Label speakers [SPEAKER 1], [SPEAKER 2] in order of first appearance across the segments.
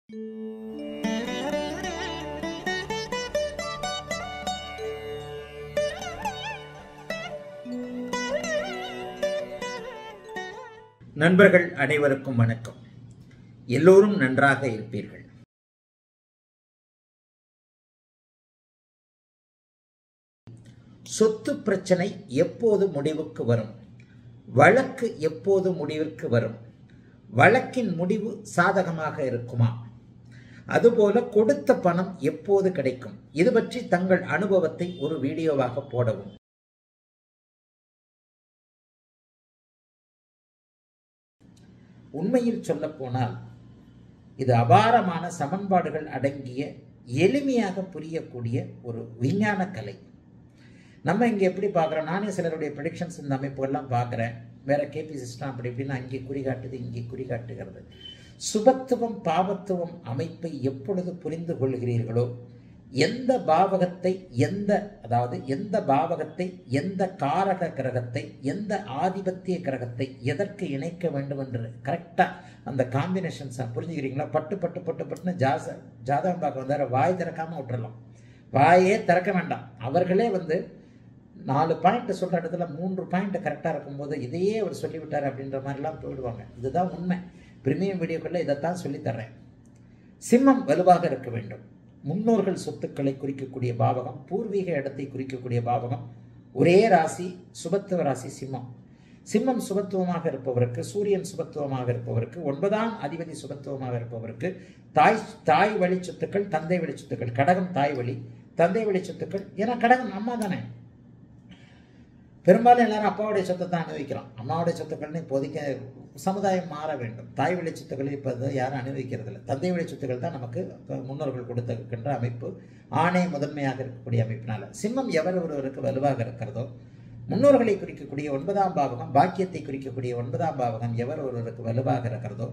[SPEAKER 1] நண்பர்கள் அனைவருக்கும் வணக்கம் எல்லோரும் நன்றாக இருப்பீர்கள் சொத்து பிரச்சனை எப்போது முடிவுக்கு வரும் வழக்கு எப்போது முடிவிற்கு வரும் வழக்கின் முடிவு சாதகமாக இருக்குமா அதுபோல கொடுத்த பணம் எப்போது கிடைக்கும் இது பற்றி தங்கள் அனுபவத்தை ஒரு வீடியோவாக போடவும் உண்மையில் சொல்லப்போனால் இது அபாரமான சமன்பாடுகள் அடங்கிய எளிமையாக புரியக்கூடிய ஒரு விஞ்ஞான கலை நம்ம இங்கே எப்படி பார்க்குறோம் நானே சிலருடைய ப்ரிடிக்ஷன்ஸ் இந்த அமைப்புகள்லாம் பார்க்குறேன் வேற கேபி சிஸ்டம் அப்படி இப்படின்னு அங்கே குறிகாட்டுது இங்கே குறிகாட்டுகிறது சுபத்துவம் பாவத்துவம் அமைப்பை எப்பொழுது புரிந்து கொள்கிறீர்களோ எந்த பாவகத்தை எந்த அதாவது எந்த பாவகத்தை எந்த காரக கிரகத்தை எந்த ஆதிபத்திய கிரகத்தை எதற்கு இணைக்க வேண்டும் என்று கரெக்டாக அந்த காம்பினேஷன்ஸை புரிஞ்சுக்கிறீங்களா பட்டு பட்டு பட்டு பட்டுன்னு ஜாச ஜாதகம் பார்க்க வந்தார வாய் திறக்காமல் விட்டுறலாம் வாயே திறக்க வேண்டாம் அவர்களே வந்து நாலு பாயிண்ட் சொல்கிற இடத்துல மூன்று பாயிண்ட் கரெக்டாக இருக்கும்போது இதையே அவர் சொல்லிவிட்டார் அப்படின்ற மாதிரிலாம் போயிடுவாங்க இதுதான் உண்மை பிரிமியம் வீடியோக்களில் இதைத்தான் சொல்லித்தர்றேன் சிம்மம் வலுவாக இருக்க வேண்டும் முன்னோர்கள் சொத்துக்களை குறிக்கக்கூடிய பாவகம் பூர்வீக இடத்தை குறிக்கக்கூடிய பாவகம் ஒரே ராசி சுபத்துவ ராசி சிம்மம் சிம்மம் சுபத்துவமாக இருப்பவருக்கு சூரியன் சுபத்துவமாக இருப்பவருக்கு ஒன்பதாம் அதிபதி சுபத்துவமாக இருப்பவருக்கு தாய் தாய் வழி சொத்துக்கள் தந்தை வழி சொத்துக்கள் கடகம் தாய் வழி தந்தை வழி சொத்துக்கள் ஏன்னா கடகம் அம்மா தானே பெரும்பாலும் எல்லாரும் அப்பாவுடைய சொத்தை தான் அனுபவிக்கிறோம் அம்மாவுடைய சொத்துக்கள்னு இப்போதைக்கு சமுதாயம் மாற வேண்டும் தாய் வழி சொத்துக்களை இப்போ யாரும் அனுபவிக்கிறது இல்லை தந்தை வழி சொத்துக்கள் தான் நமக்கு முன்னோர்கள் கொடுத்திருக்கின்ற அமைப்பு ஆணை முதன்மையாக இருக்கக்கூடிய அமைப்பினால சிம்மம் எவர் ஒருவருக்கு வலுவாக இருக்கிறதோ முன்னோர்களை குறிக்கக்கூடிய ஒன்பதாம் பாவகம் பாக்கியத்தை குறிக்கக்கூடிய ஒன்பதாம் பாவகம் எவர் ஒருவருக்கு வலுவாக இருக்கிறதோ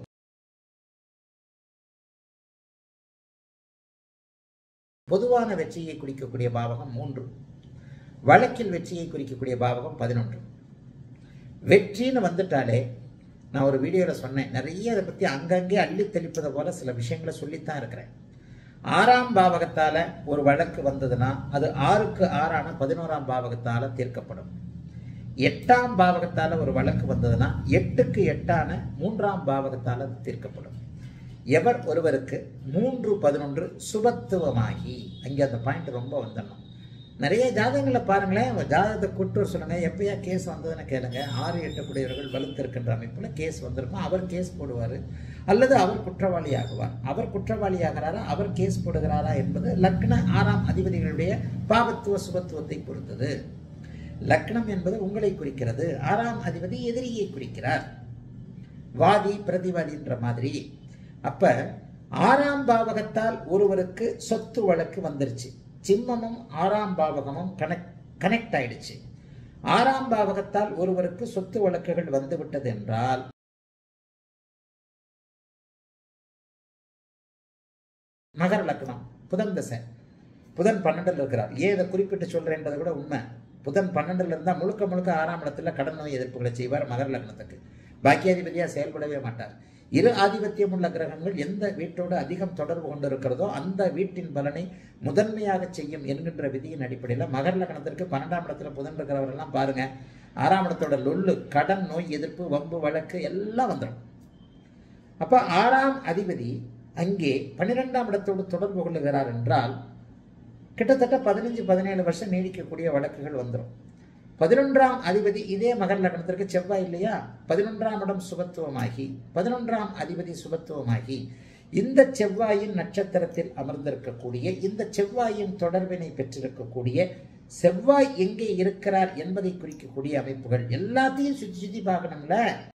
[SPEAKER 1] பொதுவான வெற்றியை குறிக்கக்கூடிய பாவகம் மூன்று வழக்கில் வெற்றியை குறிக்கக்கூடிய பாவகம் பதினொன்று வெற்றின்னு வந்துட்டாலே நான் ஒரு வீடியோவில் சொன்னேன் நிறைய அதை பற்றி அங்கங்கே அள்ளி தெளிப்பதை போல சில விஷயங்களை சொல்லித்தான் இருக்கிறேன் ஆறாம் பாவகத்தால் ஒரு வழக்கு வந்ததுன்னா அது ஆறுக்கு ஆறான பதினோராம் பாவகத்தால் தீர்க்கப்படும் எட்டாம் பாவகத்தால் ஒரு வழக்கு வந்ததுன்னா எட்டுக்கு எட்டான மூன்றாம் பாவகத்தால் அது தீர்க்கப்படும் எவர் ஒருவருக்கு மூன்று பதினொன்று சுபத்துவமாகி அங்கே அந்த பாயிண்ட் ரொம்ப வந்துடணும் நிறைய ஜாதகங்களில் பாருங்களேன் ஜாதகத்தை கூட்டு சொல்லுங்க எப்பயா கேஸ் வந்ததுன்னு கேளுங்க ஆறு எட்டக்கூடியவர்கள் வலுத்திருக்கின்ற அமைப்பில் கேஸ் வந்திருக்கும் அவர் கேஸ் போடுவார் அல்லது அவர் குற்றவாளி ஆகுவார் அவர் குற்றவாளி ஆகிறாரா அவர் கேஸ் போடுகிறாரா என்பது லக்ன ஆறாம் அதிபதிகளுடைய பாவத்துவ சுபத்துவத்தை பொறுத்தது லக்னம் என்பது உங்களை குறிக்கிறது ஆறாம் அதிபதி எதிரியை குறிக்கிறார் வாதி பிரதிவாதின்ற மாதிரி அப்ப ஆறாம் பாவகத்தால் ஒருவருக்கு சொத்து வழக்கு வந்துருச்சு சிம்மமும் ஆறாம் பாவகமும் கனெக்ட் கனெக்ட் ஆயிடுச்சு ஆறாம் பாவகத்தால் ஒருவருக்கு சொத்து வழக்குகள் வந்துவிட்டது என்றால் மகர லக்னம் புதன் தசை புதன் பன்னெண்டில் இருக்கிறார் ஏன் இதை குறிப்பிட்டு சொல்றேன்றதை கூட உண்மை புதன் பன்னெண்டுல இருந்தால் முழுக்க முழுக்க ஆறாம் இடத்துல கடன் நோய் எதிர்ப்புகளை செய்வார் மகர லக்னத்துக்கு பாக்கியாதிபதியாக செயல்படவே மாட்டார் இரு ஆதிபத்தியம் உள்ள கிரகங்கள் எந்த வீட்டோடு அதிகம் தொடர்பு கொண்டிருக்கிறதோ அந்த வீட்டின் பலனை முதன்மையாக செய்யும் என்கின்ற விதியின் அடிப்படையில் மகர லக்னத்திற்கு பன்னெண்டாம் இடத்துல புதன் இருக்கிறவரெல்லாம் பாருங்க ஆறாம் இடத்தோட லொல்லு கடன் நோய் எதிர்ப்பு வம்பு வழக்கு எல்லாம் வந்துடும் அப்ப ஆறாம் அதிபதி அங்கே பன்னிரெண்டாம் இடத்தோடு தொடர்பு கொள்ளுகிறார் என்றால் கிட்டத்தட்ட பதினஞ்சு பதினேழு வருஷம் நீடிக்கக்கூடிய வழக்குகள் வந்துடும் பதினொன்றாம் அதிபதி இதே மகர் லக்னத்திற்கு செவ்வாய் இல்லையா பதினொன்றாம் இடம் சுபத்துவமாகி பதினொன்றாம் அதிபதி சுபத்துவமாகி இந்த செவ்வாயின் நட்சத்திரத்தில் அமர்ந்திருக்கக்கூடிய இந்த செவ்வாயின் தொடர்பினை பெற்றிருக்கக்கூடிய செவ்வாய் எங்கே இருக்கிறார் என்பதை குறிக்கக்கூடிய அமைப்புகள் எல்லாத்தையும் சுற்றி சுற்றி பார்க்கணும்ல